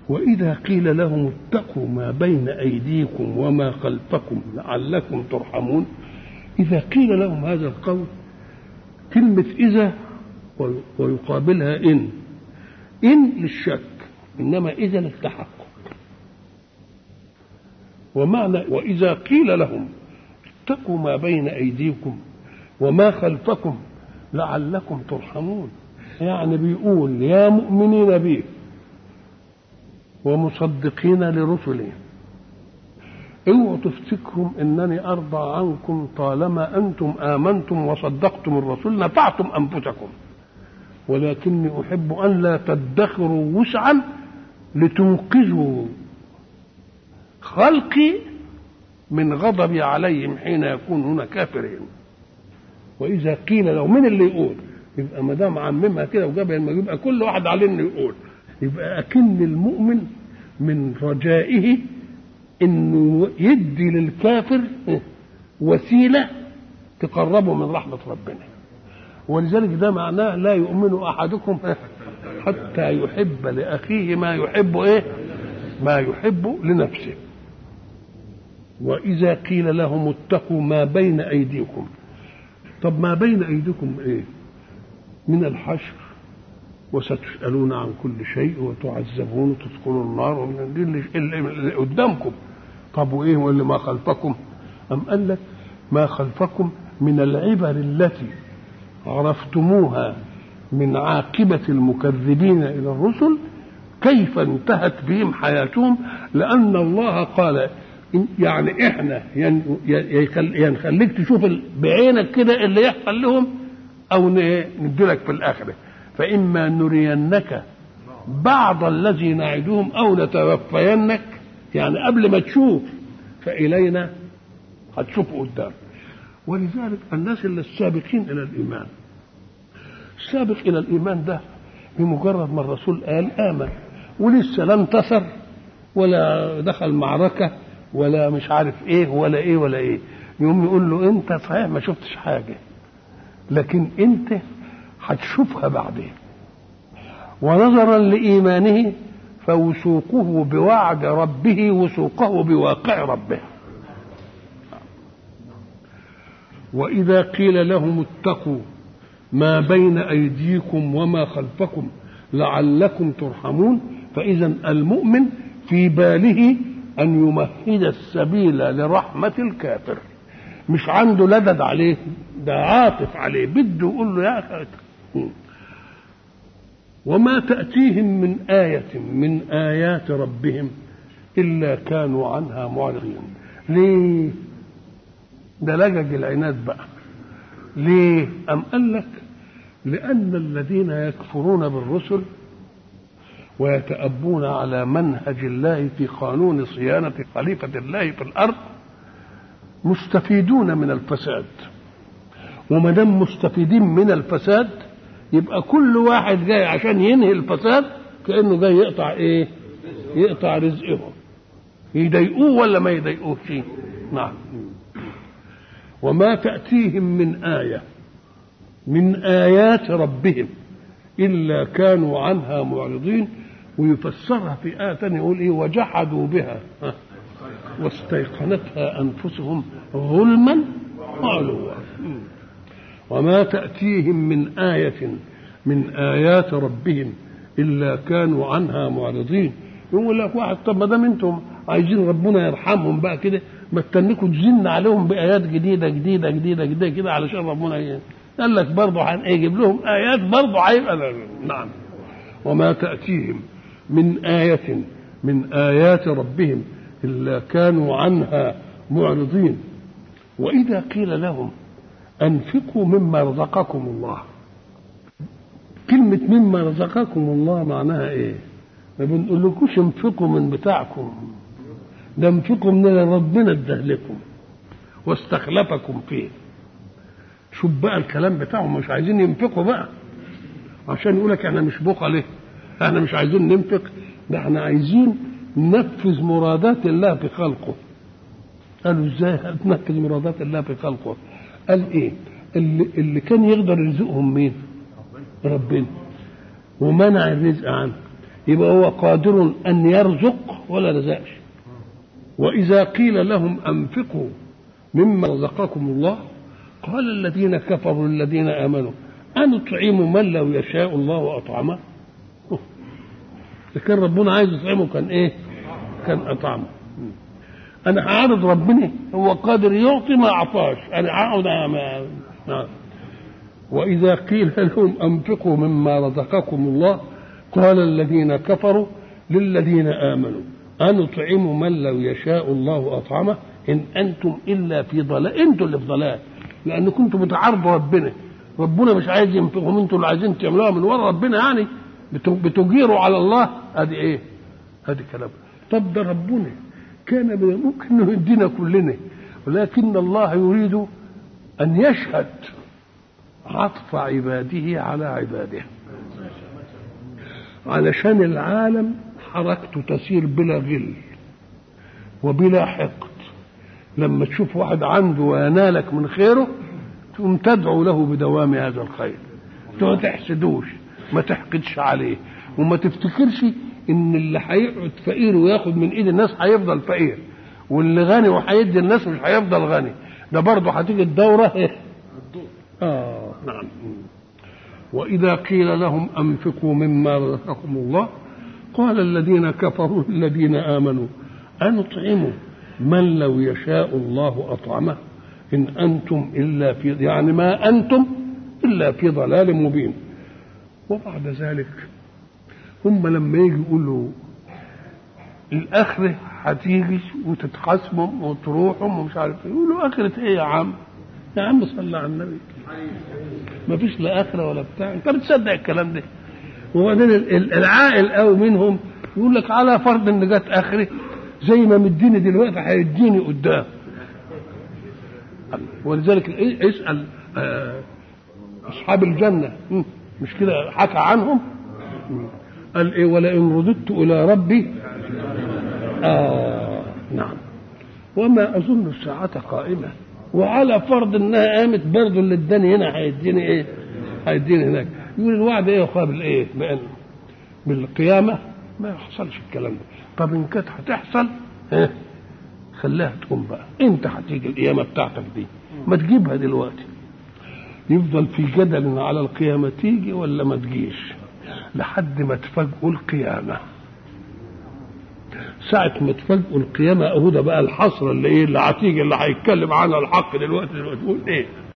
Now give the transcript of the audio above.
وإذا قيل لهم اتقوا ما بين أيديكم وما خلفكم لعلكم ترحمون إذا قيل لهم هذا القول كلمة إذا ويقابلها إن إن للشك إنما إذا للتحقق ومعنى وإذا قيل لهم اتقوا ما بين أيديكم وما خلفكم لعلكم ترحمون يعني بيقول يا مؤمنين بي ومصدقين لرسله اوعوا تفتكروا انني ارضى عنكم طالما انتم امنتم وصدقتم الرسول نفعتم انفسكم ولكني احب ان لا تدخروا وسعا لتنقذوا خلقي من غضبي عليهم حين يكونون كافرين واذا قيل له من اللي يقول يبقى ما دام عممها كده وجابها يبقى كل واحد عليه انه يقول يبقى اكن المؤمن من رجائه انه يدي للكافر وسيله تقربه من رحمه ربنا ولذلك ده معناه لا يؤمن احدكم حتى يحب لاخيه ما يحب ايه ما يحب لنفسه واذا قيل لهم اتقوا ما بين ايديكم طب ما بين ايديكم ايه من الحشر وستسألون عن كل شيء وتعذبون وتدخلوا النار ومن دي اللي قدامكم طب وايه واللي ما خلفكم أم قال لك ما خلفكم من العبر التي عرفتموها من عاقبة المكذبين إلى الرسل كيف انتهت بهم حياتهم لأن الله قال يعني احنا ينخليك تشوف بعينك كده اللي يحصل لهم او نديلك في الاخره فإما نرينك بعض الذي نعدهم أو نتوفينك يعني قبل ما تشوف فإلينا هتشوف قدام ولذلك الناس اللي السابقين إلى الإيمان السابق إلى الإيمان ده بمجرد ما الرسول قال آمن ولسه لا انتصر ولا دخل معركة ولا مش عارف ايه ولا ايه ولا ايه يقوم يقول له انت صحيح ما شفتش حاجة لكن انت هتشوفها بعدين ونظرا لإيمانه فوثوقه بوعد ربه وثوقه بواقع ربه وإذا قيل لهم اتقوا ما بين أيديكم وما خلفكم لعلكم ترحمون فإذا المؤمن في باله أن يمهد السبيل لرحمة الكافر مش عنده لدد عليه ده عاطف عليه بده يقول له يا أخي وما تأتيهم من آية من آيات ربهم إلا كانوا عنها معرضين ليه ده لجج العناد بقى ليه أم قال لك لأن الذين يكفرون بالرسل ويتأبون على منهج الله في قانون صيانة خليفة الله في الأرض مستفيدون من الفساد وما دام مستفيدين من الفساد يبقى كل واحد جاي عشان ينهي الفساد كانه جاي يقطع ايه يقطع رزقهم يضايقوه ولا ما يضايقوهش نعم وما تأتيهم من آية من آيات ربهم إلا كانوا عنها معرضين ويفسرها في آية ثانية يقول إيه وجحدوا بها واستيقنتها أنفسهم ظلما وعلوا وما تأتيهم من آية من آيات ربهم إلا كانوا عنها معرضين يقول لك واحد طب ما دام انتم عايزين ربنا يرحمهم بقى كده ما تستنكوا تزن عليهم بآيات جديدة جديدة جديدة جديدة كده علشان ربنا ي... قال لك برضه هيجيب لهم آيات برضه هيبقى نعم وما تأتيهم من آية من آيات ربهم إلا كانوا عنها معرضين وإذا قيل لهم أنفقوا مما رزقكم الله كلمة مما رزقكم الله معناها إيه؟ ما بنقولكوش انفقوا من بتاعكم ده انفقوا من اللي ربنا اداه لكم واستخلفكم فيه شوف بقى الكلام بتاعهم مش عايزين ينفقوا بقى عشان يقول لك احنا مش بخل احنا مش عايزين ننفق ده احنا عايزين ننفذ مرادات الله في خلقه قالوا ازاي هتنفذ مرادات الله في خلقه قال ايه اللي, اللي كان يقدر يرزقهم مين ربنا ومنع الرزق عنه يبقى هو قادر ان يرزق ولا رزقش واذا قيل لهم انفقوا مما رزقكم الله قال الذين كفروا للذين امنوا أنطعم من لو يشاء الله أطعمه إذا كان ربنا عايز يطعمه كان إيه كان أطعمه أنا هعرض ربنا هو قادر يعطي ما أعطاش أنا هقعد ما ما وإذا قيل لهم أنفقوا مما رزقكم الله قال الذين كفروا للذين آمنوا أنطعم من لو يشاء الله أطعمه إن أنتم إلا في ضلال أنتم اللي في ضلال لأن كنتم بتعارضوا ربنا ربنا مش عايز ينفقهم انتوا اللي عايزين تعملوها من ورا ربنا يعني بتجيروا على الله ادي ايه؟ ادي كلام طب ده ربنا كان من الممكن انه يدينا كلنا ولكن الله يريد ان يشهد عطف عباده على عباده علشان العالم حركته تسير بلا غل وبلا حقد لما تشوف واحد عنده وينالك من خيره تقوم تدعو له بدوام هذا الخير ما تحسدوش ما تحقدش عليه وما تفتكرش ان اللي هيقعد فقير وياخد من ايد الناس هيفضل فقير واللي غني وهيدي الناس مش هيفضل غني ده برضه هتيجي الدوره ايه اه نعم واذا قيل لهم انفقوا مما رزقكم الله قال الذين كفروا الذين امنوا انطعموا من لو يشاء الله اطعمه إن أنتم إلا في يعني ما أنتم إلا في ضلال مبين وبعد ذلك هم لما يجي يقولوا الآخرة هتيجي وتتخاصموا وتروحوا ومش عارف ايه يقولوا آخرة إيه يا عم؟ يا عم صلى على النبي ما فيش لا آخرة ولا بتاع أنت بتصدق الكلام ده وبعدين العاقل قوي منهم يقول لك على فرض إن جت آخرة زي ما مديني دلوقتي هيديني قدام ولذلك اسال اصحاب الجنه مش كده حكى عنهم قال ايه ولئن رددت الى ربي اه نعم وما اظن الساعه قائمه وعلى فرض انها قامت برضه اللي اداني هنا هيديني ايه هيديني هناك يقول الوعد ايه يقابل ايه بأن بالقيامه ما يحصلش الكلام ده طب ان كانت هتحصل ها خليها تقوم بقى انت هتيجي القيامه بتاعتك دي ما تجيبها دلوقتي يفضل في جدل على القيامه تيجي ولا ما تجيش لحد ما تفاجئوا القيامه ساعة ما تفاجئوا القيامة أهو ده بقى الحصر اللي إيه اللي هتيجي اللي هيتكلم عنها الحق دلوقتي دلوقتي يقول إيه؟